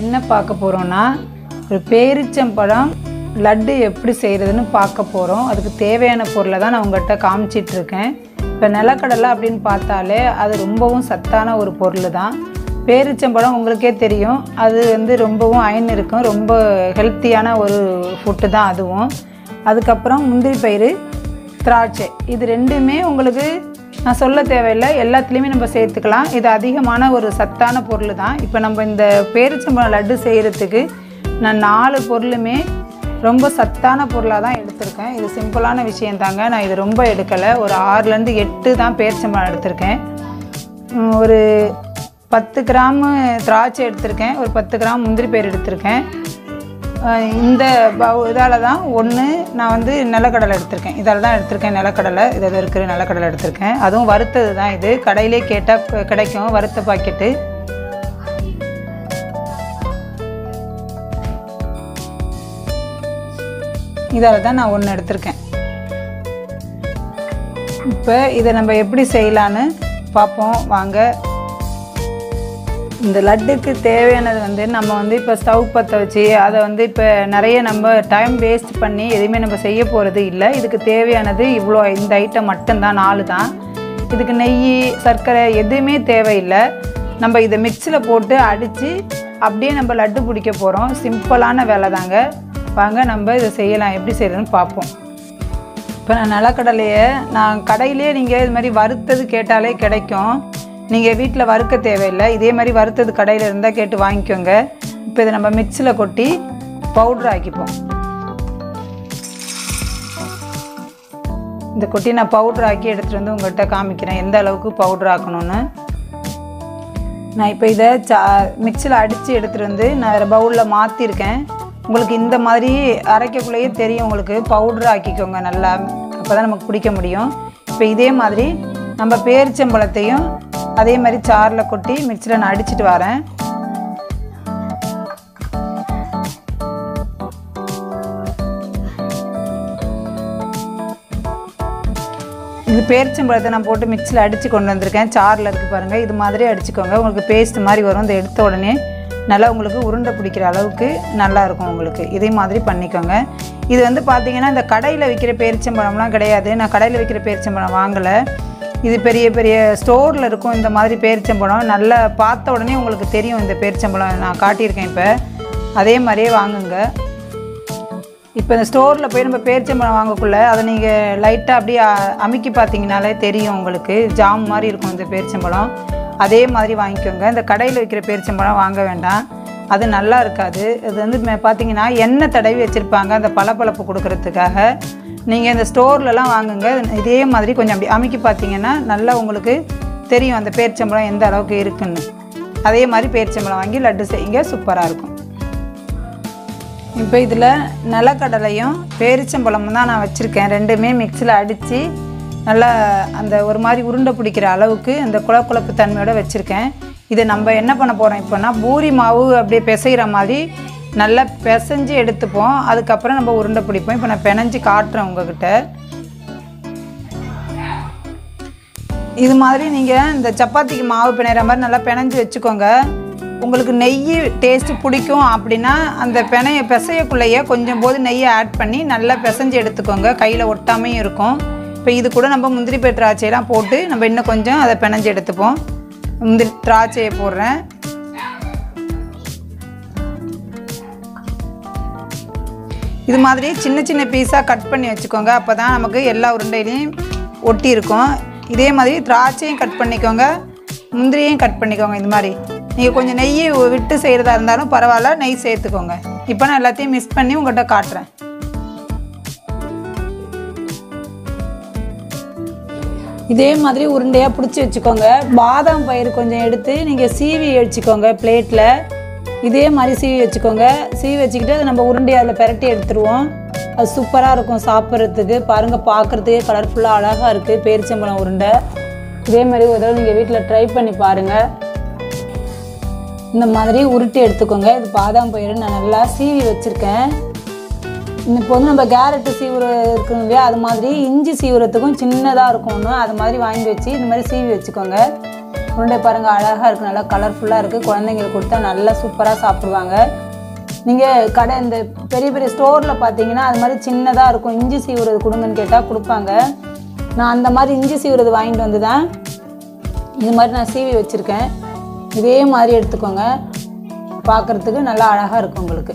என்ன பார்க்க போகிறோன்னா ஒரு பேரிச்சம்பழம் லட்டு எப்படி செய்கிறதுன்னு பார்க்க போகிறோம் அதுக்கு தேவையான பொருளை தான் நான் உங்கள்கிட்ட காமிச்சிட்டு இருக்கேன் இப்போ நிலக்கடலை அப்படின்னு பார்த்தாலே அது ரொம்பவும் சத்தான ஒரு பொருள் தான் பேரிச்சம்பழம் உங்களுக்கே தெரியும் அது வந்து ரொம்பவும் அயன் இருக்கும் ரொம்ப ஹெல்த்தியான ஒரு ஃபுட்டு தான் அதுவும் அதுக்கப்புறம் முந்திரி பயிறு திராட்சை இது ரெண்டுமே உங்களுக்கு நான் சொல்ல தேவையில்லை எல்லாத்துலேயுமே நம்ம சேர்த்துக்கலாம் இது அதிகமான ஒரு சத்தான பொருள் தான் இப்போ நம்ம இந்த பேரிச்சம்பழம் லட்டு செய்கிறதுக்கு நான் நாலு பொருளுமே ரொம்ப சத்தான பொருளாக தான் எடுத்திருக்கேன் இது சிம்பிளான விஷயம் தாங்க நான் இது ரொம்ப எடுக்கலை ஒரு ஆறுலேருந்து எட்டு தான் பேரிச்சம்பழம் எடுத்திருக்கேன் உம், ஒரு பத்து கிராமு திராட்சை எடுத்திருக்கேன் ஒரு பத்து கிராம் முந்திரி பயிர் எடுத்திருக்கேன் அஹ் இந்த பவு இதால் தான் ஒன்று நான் வந்து நிலக்கடலை எடுத்திருக்கேன் இதால் தான் எடுத்திருக்கேன் நிலக்கடலை இதில் இருக்கிற நிலக்கடலை எடுத்திருக்கேன் அதுவும் வறுத்தது தான் இது கடையிலே கேட்டால் கிடைக்கும் வறுத்த பாக்கெட்டு இதால் தான் நான் ஒன்று எடுத்திருக்கேன் இப்போ இதை நம்ம எப்படி செய்யலான்னு பார்ப்போம் வாங்க இந்த லட்டுக்கு தேவையானது வந்து நம்ம வந்து இப்போ ஸ்டவ் பற்ற வச்சு அதை வந்து இப்போ நிறைய நம்ம டைம் வேஸ்ட் பண்ணி எதுவுமே நம்ம செய்ய போகிறது இல்லை இதுக்கு தேவையானது இவ்வளோ இந்த ஐட்டம் மட்டும்தான் நாலு தான் இதுக்கு நெய் சர்க்கரை எதுவுமே தேவையில்லை நம்ம இதை மிக்சியில் போட்டு அடித்து அப்படியே நம்ம லட்டு பிடிக்க போகிறோம் சிம்பிளான வேலை தாங்க வாங்க நம்ம இதை செய்யலாம் எப்படி செய்யறதுன்னு பார்ப்போம் இப்போ நான் நிலக்கடலையை நான் கடையிலே நீங்கள் இது மாதிரி வறுத்தது கேட்டாலே கிடைக்கும் நீங்கள் வீட்டில் வறுக்க தேவையில்லை இதே மாதிரி வறுத்தது கடையில் இருந்தால் கேட்டு வாங்கிக்கோங்க இப்போ இதை நம்ம மிக்சியில் கொட்டி பவுட்ரு ஆக்கிப்போம் இந்த கொட்டி நான் பவுட்ரு ஆக்கி எடுத்துகிட்டு வந்து உங்கள்கிட்ட காமிக்கிறேன் எந்த அளவுக்கு பவுட்ரு ஆக்கணும்னு நான் இப்போ இதை சா மிக்சியில் அடித்து எடுத்துகிட்டு வந்து நான் வேறு பவுலில் மாற்றிருக்கேன் உங்களுக்கு இந்த மாதிரி அரைக்கக்குள்ளேயே தெரியும் உங்களுக்கு பவுட்ரு ஆக்கிக்கோங்க நல்லா அப்போ தான் நமக்கு பிடிக்க முடியும் இப்போ இதே மாதிரி நம்ம பேரிச்சம்பழத்தையும் அதே மாதிரி சாரில் கொட்டி மிக்சியில் நான் அடிச்சிட்டு வரேன் இது பேரிச்சம்பழத்தை நான் போட்டு மிக்சியில் அடித்து கொண்டு வந்திருக்கேன் சாரில் இருக்குது பாருங்கள் இது மாதிரி அடிச்சுக்கோங்க உங்களுக்கு பேஸ்ட் மாதிரி வரும் இந்த எடுத்த உடனே நல்லா உங்களுக்கு உருண்டை பிடிக்கிற அளவுக்கு நல்லா இருக்கும் உங்களுக்கு இதே மாதிரி பண்ணிக்கோங்க இது வந்து பார்த்தீங்கன்னா இந்த கடையில் விற்கிற பேரிச்சம்பழம்லாம் கிடையாது நான் கடையில் விற்கிற பேரிச்சம்பழம் வாங்கலை இது பெரிய பெரிய ஸ்டோரில் இருக்கும் இந்த மாதிரி பேரிச்சம்பழம் நல்லா பார்த்த உடனே உங்களுக்கு தெரியும் இந்த பேரிச்சம்பழம் நான் காட்டியிருக்கேன் இப்போ அதே மாதிரியே வாங்குங்க இப்போ இந்த ஸ்டோரில் போய் நம்ம பேரிச்சம்பழம் வாங்கக்குள்ள அதை நீங்கள் லைட்டாக அப்படியே அ- அமுக்கி பார்த்தீங்கனாலே தெரியும் உங்களுக்கு ஜாம் மாதிரி இருக்கும் இந்த பேரிச்சம்பழம் அதே மாதிரி வாங்கிக்கோங்க இந்த கடையில் விற்கிற பேரிச்சம்பழம் வாங்க வேண்டாம் அது நல்லா இருக்காது இது வந்து மே- பார்த்தீங்கன்னா எண்ணெய் தடவி வச்சுருப்பாங்க அந்த பளபளப்பு கொடுக்கறதுக்காக நீங்கள் இந்த ஸ்டோர்லலாம் வாங்குங்க இதே மாதிரி கொஞ்சம் அப்படி அமுக்கி பார்த்தீங்கன்னா நல்லா உங்களுக்கு தெரியும் அந்த பேரிச்சம்பழம் எந்த அளவுக்கு இருக்குன்னு அதே மாதிரி பேரிச்சம்பழம் வாங்கி லட்டு செய்யுங்க சூப்பராக இருக்கும் இப்போ இதில் நிலக்கடலையும் பேரிச்சம்பழமும் தான் நான் வச்சுருக்கேன் ரெண்டுமே மிக்சியில் அடித்து நல்லா அந்த ஒரு மாதிரி உருண்டை பிடிக்கிற அளவுக்கு அந்த குழக்குழப்பு தன்மையோட வச்சுருக்கேன் இதை நம்ம என்ன பண்ண போகிறோம் இப்போனா பூரி மாவு அப்படியே பிசைகிற மாதிரி நல்லா பிசைஞ்சு எடுத்துப்போம் அதுக்கப்புறம் நம்ம உருண்டை பிடிப்போம் இப்போ நான் பிணைஞ்சு காட்டுறேன் உங்ககிட்ட இது மாதிரி நீங்கள் இந்த சப்பாத்திக்கு மாவு பிணையிற மாதிரி நல்லா பிணைஞ்சு வச்சுக்கோங்க உங்களுக்கு நெய் டேஸ்ட்டு பிடிக்கும் அப்படின்னா அந்த பிணைய பிசையக்குள்ளேயே கொஞ்சம் போது நெய்யை ஆட் பண்ணி நல்லா பிசைஞ்சு எடுத்துக்கோங்க கையில் ஒட்டாமையும் இருக்கும் இப்போ இது கூட நம்ம முந்திரி பயிர் திராட்சையெல்லாம் போட்டு நம்ம இன்னும் கொஞ்சம் அதை பிணைஞ்சு எடுத்துப்போம் முந்திரி திராட்சையை போடுறேன் இது மாதிரி சின்ன சின்ன பீஸாக கட் பண்ணி வச்சுக்கோங்க அப்போ தான் நமக்கு எல்லா உருண்டையிலையும் ஒட்டி இருக்கும் இதே மாதிரி திராட்சையும் கட் பண்ணிக்கோங்க முந்திரியையும் கட் பண்ணிக்கோங்க இது மாதிரி நீங்கள் கொஞ்சம் நெய்யை விட்டு செய்கிறதா இருந்தாலும் பரவாயில்ல நெய் சேர்த்துக்கோங்க இப்போ நான் எல்லாத்தையும் மிக்ஸ் பண்ணி உங்கள்கிட்ட காட்டுறேன் இதே மாதிரி உருண்டையாக பிடிச்சி வச்சுக்கோங்க பாதாம் பயிறு கொஞ்சம் எடுத்து நீங்கள் சீவி வச்சுக்கோங்க பிளேட்டில் இதே மாதிரி சீவி வச்சுக்கோங்க சீவி வச்சுக்கிட்டு அதை நம்ம உருண்டையை அதில் பெரட்டி எடுத்துருவோம் அது சூப்பராக இருக்கும் சாப்பிட்றதுக்கு பாருங்கள் பார்க்குறதுக்கே கலர்ஃபுல்லாக அழகாக இருக்குது பேரிச்சம்பழம் உருண்டை இதே மாதிரி ஒரு தடவை நீங்கள் வீட்டில் ட்ரை பண்ணி பாருங்கள் இந்த மாதிரி உருட்டி எடுத்துக்கோங்க இது பாதாம் பயிறு நான் நல்லா சீவி வச்சுருக்கேன் இப்போ வந்து நம்ம கேரட்டு சீவுற இருக்கும் இல்லையா அது மாதிரி இஞ்சி சீவுறதுக்கும் சின்னதாக இருக்கும் ஒன்று அது மாதிரி வாங்கி வச்சு இந்த மாதிரி சீவி வச்சுக்கோங்க உருண்டை பாருங்கள் அழகாக இருக்குது நல்லா கலர்ஃபுல்லாக இருக்குது குழந்தைங்களுக்கு கொடுத்தா நல்லா சூப்பராக சாப்பிடுவாங்க நீங்கள் கடை இந்த பெரிய பெரிய ஸ்டோரில் பார்த்தீங்கன்னா அது மாதிரி சின்னதாக இருக்கும் இஞ்சி சீவுறது கொடுங்கன்னு கேட்டால் கொடுப்பாங்க நான் அந்த மாதிரி இஞ்சி சீவுறது வாங்கிட்டு வந்து தான் இது மாதிரி நான் சீவி வச்சுருக்கேன் இதே மாதிரி எடுத்துக்கோங்க பார்க்குறதுக்கு நல்லா அழகாக இருக்கும் உங்களுக்கு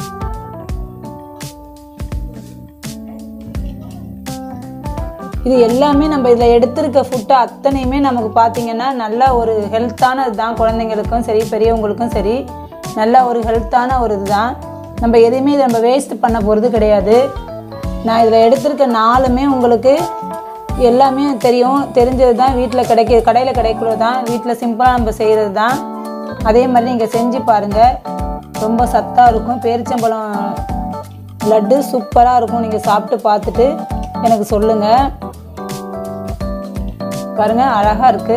இது எல்லாமே நம்ம இதில் எடுத்திருக்க ஃபுட்டு அத்தனையுமே நமக்கு பார்த்தீங்கன்னா நல்ல ஒரு ஹெல்த்தானது தான் குழந்தைங்களுக்கும் சரி பெரியவங்களுக்கும் சரி நல்ல ஒரு ஹெல்த்தான ஒரு இதுதான் நம்ம எதையுமே இதை நம்ம வேஸ்ட் பண்ண போகிறது கிடையாது நான் இதில் எடுத்திருக்க நாலுமே உங்களுக்கு எல்லாமே தெரியும் தெரிஞ்சது தான் வீட்டில் கிடைக்க கடையில் கிடைக்கிறது தான் வீட்டில் சிம்பிளாக நம்ம செய்கிறது தான் அதே மாதிரி நீங்கள் செஞ்சு பாருங்கள் ரொம்ப சத்தாக இருக்கும் பேரிச்சம்பழம் லட்டு சூப்பராக இருக்கும் நீங்கள் சாப்பிட்டு பார்த்துட்டு எனக்கு சொல்லுங்கள் பாருங்க அழகா இருக்கு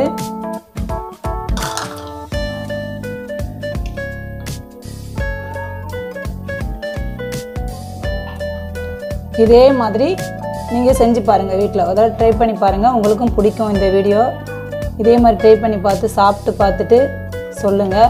இதே மாதிரி நீங்கள் செஞ்சு பாருங்கள் வீட்டில் அதாவது ட்ரை பண்ணி பாருங்கள் உங்களுக்கும் பிடிக்கும் இந்த வீடியோ இதே மாதிரி ட்ரை பண்ணி பார்த்து சாப்பிட்டு பார்த்துட்டு சொல்லுங்கள்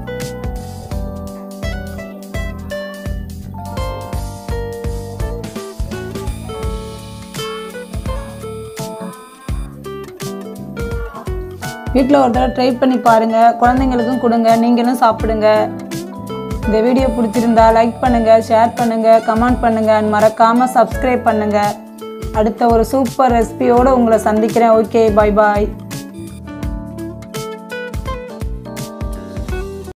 வீட்டில் ஒரு தடவை ட்ரை பண்ணி பாருங்கள் குழந்தைங்களுக்கும் கொடுங்க நீங்களும் சாப்பிடுங்க இந்த வீடியோ பிடிச்சிருந்தா லைக் பண்ணுங்கள் ஷேர் பண்ணுங்கள் கமெண்ட் பண்ணுங்கள் மறக்காமல் சப்ஸ்கிரைப் பண்ணுங்கள் அடுத்த ஒரு சூப்பர் ரெசிபியோடு உங்களை சந்திக்கிறேன் ஓகே பாய் பாய்